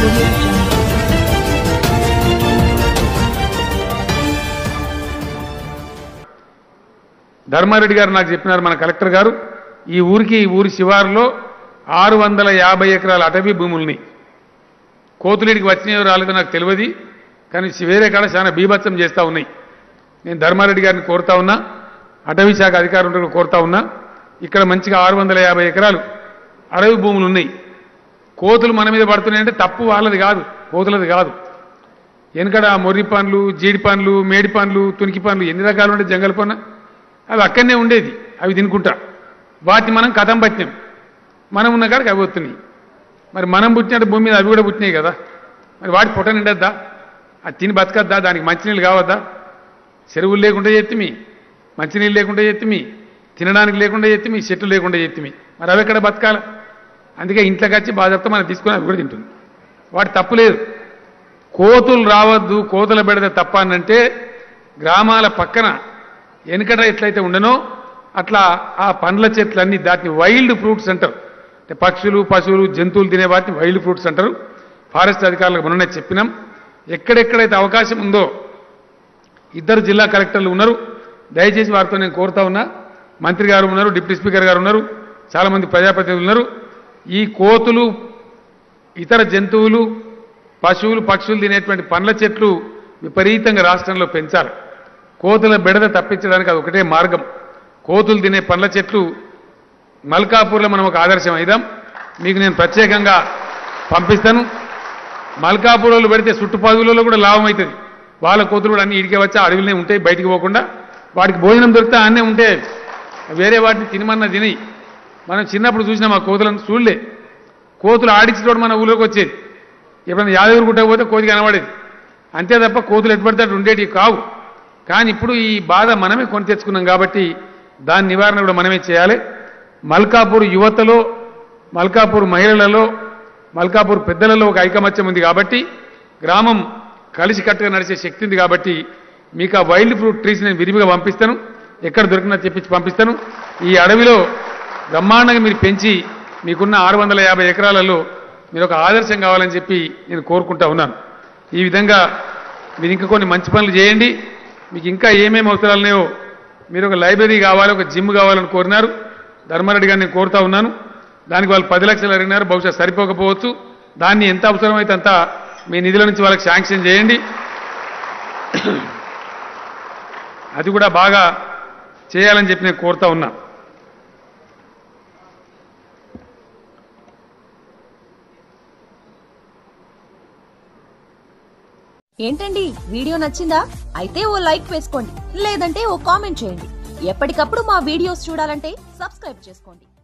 audio jungle. Dharmareddy గారు నాకు చెప్పినారు మన కలెక్టర్ గారు ఈ ఊరికి ఈ ఊరి శివారులో ఆరు వందల యాభై ఎకరాల అటవీ భూముల్ని కోతులేడికి వచ్చినాయో రాలేదో నాకు తెలియదు కానీ వేరే కాడ చాలా బీభత్సం చేస్తూ ఉన్నాయి నేను ధర్మారెడ్డి గారిని కోరుతా ఉన్నా అటవీ శాఖ అధికారులను కోరుతా ఉన్నా ఇక్కడ మంచిగా ఆరు వందల యాభై ఎకరాలు అడవి భూములు ఉన్నాయి కోతులు మన మీద పడుతున్నాయంటే తప్పు వాళ్ళది కాదు కోతులది కాదు వెనకడ మొర్రి పండ్లు జీడి పండ్లు మేడి పండ్లు తునికి పండ్లు ఎన్ని రకాలు ఉండే జంగల్ పన్న అవి అక్కడనే ఉండేది అవి తినుకుంటా వాటిని మనం కథం పట్టినాం మనం ఉన్న కాడికి అవి వస్తున్నాయి మరి మనం పుట్టినట్టు భూమి మీద అవి కూడా పుట్టినాయి కదా మరి వాటి పొట్ట నిండద్దా అది తిని బతకద్దా దానికి మంచినీళ్ళు కావద్దా చెరువులు లేకుండా చేతిమి మంచినీళ్ళు లేకుండా చేతిమి తినడానికి లేకుండా చేతిమి చెట్లు లేకుండా చేతిమి మరి అవి ఎక్కడ బతకాల అందుకే ఇంట్లోకి వచ్చి బాధ్యత మనం తీసుకొని అవి కూడా తింటుంది వాటి తప్పు లేదు కోతులు రావద్దు కోతుల బెడద తప్ప అనంటే గ్రామాల పక్కన వెనుకట ఎట్లయితే ఉండనో అట్లా ఆ పండ్ల చెట్లన్నీ దాటిని వైల్డ్ ఫ్రూట్స్ అంటారు అంటే పక్షులు పశువులు జంతువులు తినే వాటిని వైల్డ్ ఫ్రూట్స్ అంటారు ఫారెస్ట్ అధికారులకు మొన్ననే చెప్పినాం ఎక్కడెక్కడైతే అవకాశం ఉందో ఇద్దరు జిల్లా కలెక్టర్లు ఉన్నారు దయచేసి వారితో నేను కోరుతా ఉన్నా మంత్రి గారు ఉన్నారు డిప్యూటీ స్పీకర్ గారు ఉన్నారు చాలా మంది ప్రజాప్రతినిధులు ఉన్నారు ఈ కోతులు ఇతర జంతువులు పశువులు పక్షులు తినేటువంటి పండ్ల చెట్లు విపరీతంగా రాష్ట్రంలో పెంచాలి కోతుల బెడద తప్పించడానికి అది ఒకటే మార్గం కోతులు తినే పండ్ల చెట్లు మల్కాపూర్లో మనం ఒక ఆదర్శం అయిదాం మీకు నేను ప్రత్యేకంగా పంపిస్తాను మల్కాపూర్ వాళ్ళు పెడితే చుట్టుపదులలో కూడా లాభం అవుతుంది వాళ్ళ కోతులు కూడా అన్ని ఇడికే వచ్చి ఆ అడవిలోనే ఉంటాయి బయటికి పోకుండా వాటికి భోజనం దొరికితే అన్నీ ఉంటే వేరే వాటిని తినమన్నా తిని మనం చిన్నప్పుడు చూసినాం ఆ కోతులను చూడలే కోతులు ఆడించేటోడు మన ఊళ్ళోకి వచ్చేది ఎప్పుడైనా యాదగిరి గుట్ట పోతే కోతి కనబడేది అంతే తప్ప కోతులు ఎటుపడితే అటు ఉండేటివి కావు కానీ ఇప్పుడు ఈ బాధ మనమే కొని తెచ్చుకున్నాం కాబట్టి దాని నివారణ కూడా మనమే చేయాలి మల్కాపూర్ యువతలో మల్కాపూర్ మహిళలలో మల్కాపూర్ పెద్దలలో ఒక ఐకమత్యం ఉంది కాబట్టి గ్రామం కలిసికట్టుగా నడిచే శక్తి ఉంది కాబట్టి మీకు ఆ వైల్డ్ ఫ్రూట్ ట్రీస్ నేను విరివిగా పంపిస్తాను ఎక్కడ దొరికినా తెప్పించి పంపిస్తాను ఈ అడవిలో బ్రహ్మాండంగా మీరు పెంచి మీకున్న ఆరు వందల యాభై ఎకరాలలో మీరు ఒక ఆదర్శం కావాలని చెప్పి నేను కోరుకుంటా ఉన్నాను ఈ విధంగా మీరు ఇంకా కొన్ని మంచి పనులు చేయండి మీకు ఇంకా ఏమేమి అవసరాలు ఉన్నాయో మీరు ఒక లైబ్రరీ కావాలి ఒక జిమ్ కావాలని కోరినారు ధర్మారెడ్డి గారిని నేను కోరుతా ఉన్నాను దానికి వాళ్ళు పది లక్షలు అడిగినారు బహుశా సరిపోకపోవచ్చు దాన్ని ఎంత అవసరమైతే అంత మీ నిధుల నుంచి వాళ్ళకి శాంక్షన్ చేయండి అది కూడా బాగా చేయాలని చెప్పి నేను కోరుతా ఉన్నా ఏంటండి వీడియో నచ్చిందా అయితే ఓ లైక్ వేసుకోండి లేదంటే ఓ కామెంట్ చేయండి ఎప్పటికప్పుడు మా వీడియోస్ చూడాలంటే సబ్స్క్రైబ్ చేసుకోండి